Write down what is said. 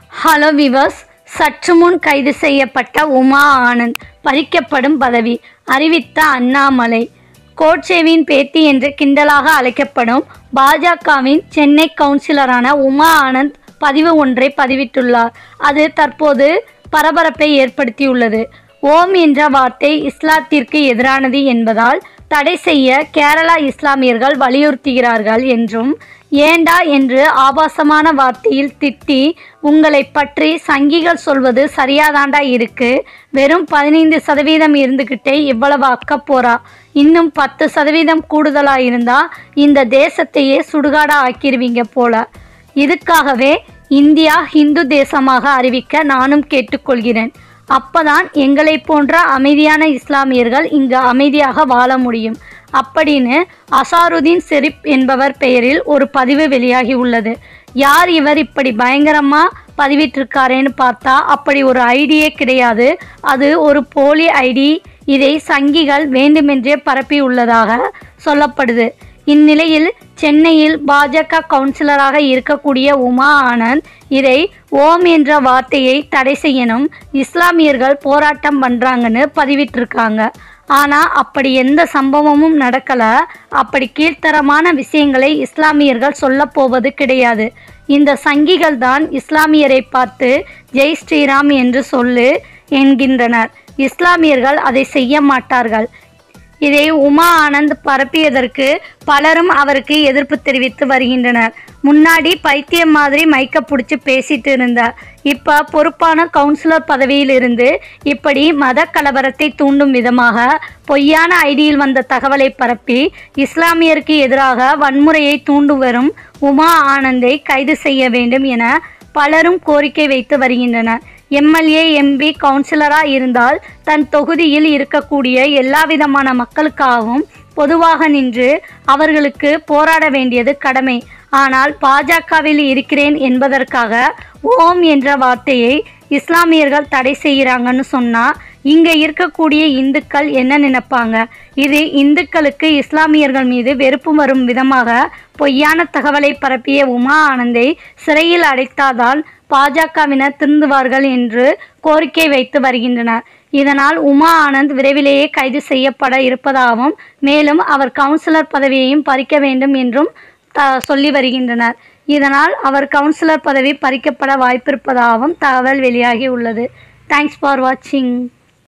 hello viewers சற்று முன் கைது செய்யப்பட்ட உமா ஆனந்த் பறிக்கப்படும் பதவி அறிவித்த அண்ணாமலை கோட்சேவின் பேத்தி என்று கிண்டலாக அழைக்கப்படும் பாஜகவின் சென்னை கவுன்சிலரான உமா ஆனந்த் பதிவு ஒன்றை பதிவிட்டுள்ளார் அது தற்போது பரபரப்பை ஏற்படுத்தியுள்ளது ஓம் என்ற வார்த்தை இஸ்லாத்திற்கு எதிரானது என்பதால் தடை செய்ய கேரளா இஸ்லாமியர்கள் வலியுறுத்துகிறார்கள் என்றும் ஏண்டா என்று ஆபாசமான வார்த்தையில் திட்டி உங்களை பற்றி சங்கிகள் சொல்வது சரியாதாண்டா இருக்கு வெறும் பதினைந்து சதவீதம் இருந்துக்கிட்டே இவ்வளவு அக்கப்போரா இன்னும் பத்து சதவீதம் கூடுதலா இருந்தா இந்த தேசத்தையே சுடுகாடா ஆக்கிருவீங்க போல இதுக்காகவே இந்தியா ஹிந்து தேசமாக அறிவிக்க நானும் கேட்டுக்கொள்கிறேன் அப்பதான் எங்களை போன்ற அமைதியான இஸ்லாமியர்கள் இங்கு அமைதியாக வாழ முடியும் அப்படின்னு அசாருதீன் ஷெரீப் என்பவர் பெயரில் ஒரு பதிவு வெளியாகி உள்ளது யார் இவர் இப்படி பயங்கரமா பதிவிட்டிருக்காரேன்னு பார்த்தா அப்படி ஒரு ஐடியே கிடையாது அது ஒரு போலி ஐடி இதை சங்கிகள் வேண்டுமென்றே பரப்பி உள்ளதாக சொல்லப்படுது இந்நிலையில் சென்னையில் பாஜக கவுன்சிலராக இருக்கக்கூடிய உமா ஆனந்த் இதை ஓம் என்ற வார்த்தையை தடை செய்யணும் இஸ்லாமியர்கள் போராட்டம் பண்ணுறாங்கன்னு பதிவிட்டிருக்காங்க ஆனால் அப்படி எந்த சம்பவமும் நடக்கல அப்படி கீழ்த்தரமான விஷயங்களை இஸ்லாமியர்கள் சொல்லப் போவது கிடையாது இந்த சங்கிகள் தான் இஸ்லாமியரை பார்த்து ஜெய் ஸ்ரீராம் என்று சொல்லு என்கின்றனர் இஸ்லாமியர்கள் அதை செய்ய மாட்டார்கள் இதை உமா ஆனந்த் பரப்பியதற்கு பலரும் அவருக்கு எதிர்ப்பு தெரிவித்து வருகின்றனர் முன்னாடி பைத்தியம் மாதிரி மைக்க பிடிச்சி பேசிட்டு இருந்தார் இப்போ பொறுப்பான கவுன்சிலர் பதவியில் இருந்து இப்படி மத கலவரத்தை தூண்டும் விதமாக பொய்யான ஐடியில் வந்த தகவலை பரப்பி இஸ்லாமியருக்கு எதிராக வன்முறையை தூண்டு வரும் உமா ஆனந்தை கைது செய்ய வேண்டும் என பலரும் கோரிக்கை வைத்து வருகின்றனர் எம்எல்ஏ எம்பி கவுன்சிலராக இருந்தால் தன் தொகுதியில் இருக்கக்கூடிய எல்லா விதமான மக்களுக்காகவும் பொதுவாக நின்று அவர்களுக்கு போராட வேண்டியது கடமை ஆனால் பாஜகவில் இருக்கிறேன் என்பதற்காக ஓம் என்ற வார்த்தையை இஸ்லாமியர்கள் தடை செய்கிறாங்கன்னு சொன்னால் இங்கே இருக்கக்கூடிய இந்துக்கள் என்ன நினைப்பாங்க இது இந்துக்களுக்கு இஸ்லாமியர்கள் மீது வெறுப்பு வரும் விதமாக பொய்யான தகவலை பரப்பிய உமா ஆனந்தை சிறையில் அடைத்தாதான் பாஜகவினர் திருந்துவார்கள் என்று கோரிக்கை வைத்து வருகின்றனர் இதனால் உமா ஆனந்த் விரைவிலேயே கைது செய்யப்பட இருப்பதாகவும் மேலும் அவர் கவுன்சிலர் பதவியையும் பறிக்க வேண்டும் என்றும் த சொல்லி வருகின்றனர் இதனால் அவர் கவுன்சிலர் பதவி பறிக்கப்பட வாய்ப்பிருப்பதாகவும் தகவல் வெளியாகி உள்ளது தேங்க்ஸ் ஃபார் வாட்சிங்